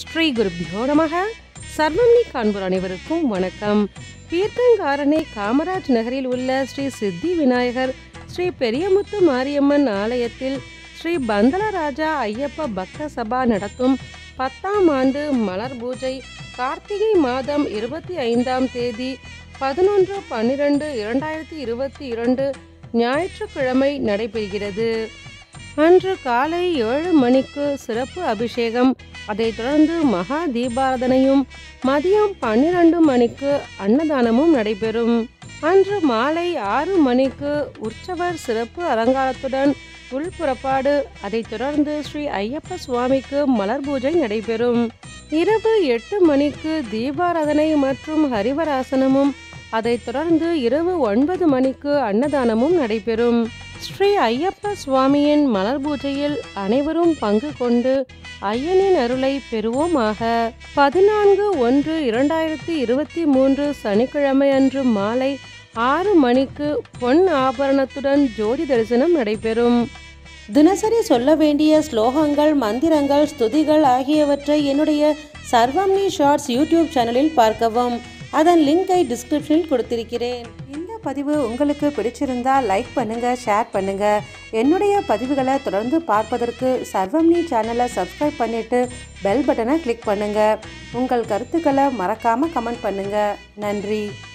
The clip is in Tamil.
ஸ்ரீ குருபியோ நமக சர்வம்னி காண்போர் அனைவருக்கும் வணக்கம் தீர்த்தங்காரணை காமராஜ் நகரில் உள்ள ஸ்ரீ சித்தி விநாயகர் ஸ்ரீ பெரியமுத்து மாரியம்மன் ஆலயத்தில் ஸ்ரீ பந்தலராஜா ஐயப்ப பக்த சபா நடத்தும் பத்தாம் ஆண்டு மலர் பூஜை கார்த்திகை மாதம் இருபத்தி ஐந்தாம் தேதி பதினொன்று பன்னிரெண்டு இரண்டாயிரத்தி இருபத்தி இரண்டு ஞாயிற்றுக்கிழமை நடைபெறுகிறது அன்று காலை ஏழு மணிக்கு சிறப்பு அபிஷேகம் அதைத் தொடர்ந்து மகா தீபாராதனையும் மதியம் பன்னிரண்டு மணிக்கு அன்னதானமும் நடைபெறும் அன்று மாலை ஆறு மணிக்கு உற்சவர் சிறப்பு அலங்காரத்துடன் உள்புறப்பாடு அதைத் தொடர்ந்து ஸ்ரீ ஐயப்ப சுவாமிக்கு மலர் பூஜை நடைபெறும் இரவு எட்டு மணிக்கு தீபாராதனை மற்றும் ஹரிவராசனமும் அதைத் தொடர்ந்து இரவு ஒன்பது மணிக்கு அன்னதானமும் நடைபெறும் ஸ்ரீ ஐயப்ப சுவாமியின் மலர் பூஜையில் அனைவரும் பங்கு கொண்டு ஐயனின் அருளை பெறுவோமாக பதினான்கு ஒன்று இரண்டாயிரத்தி இருபத்தி மூன்று சனிக்கிழமை அன்று மாலை ஆறு மணிக்கு பொன் ஆபரணத்துடன் ஜோதி தரிசனம் நடைபெறும் தினசரி சொல்ல வேண்டிய ஸ்லோகங்கள் மந்திரங்கள் ஸ்துதிகள் ஆகியவற்றை என்னுடைய சர்வம்னி ஷார்ட்ஸ் யூடியூப் சேனலில் பார்க்கவும் அதன் லிங்கை டிஸ்கிரிப்ஷனில் கொடுத்திருக்கிறேன் இந்த பதிவு உங்களுக்கு பிடிச்சிருந்தா லைக் பண்ணுங்க ஷேர் பண்ணுங்க என்னுடைய பதிவுகளை தொடர்ந்து பார்ப்பதற்கு சர்வம்னி சேனலை சப்ஸ்கிரைப் பண்ணிட்டு பெல் பட்டனை கிளிக் பண்ணுங்க உங்கள் கருத்துக்களை மறக்காம கமெண்ட் பண்ணுங்க நன்றி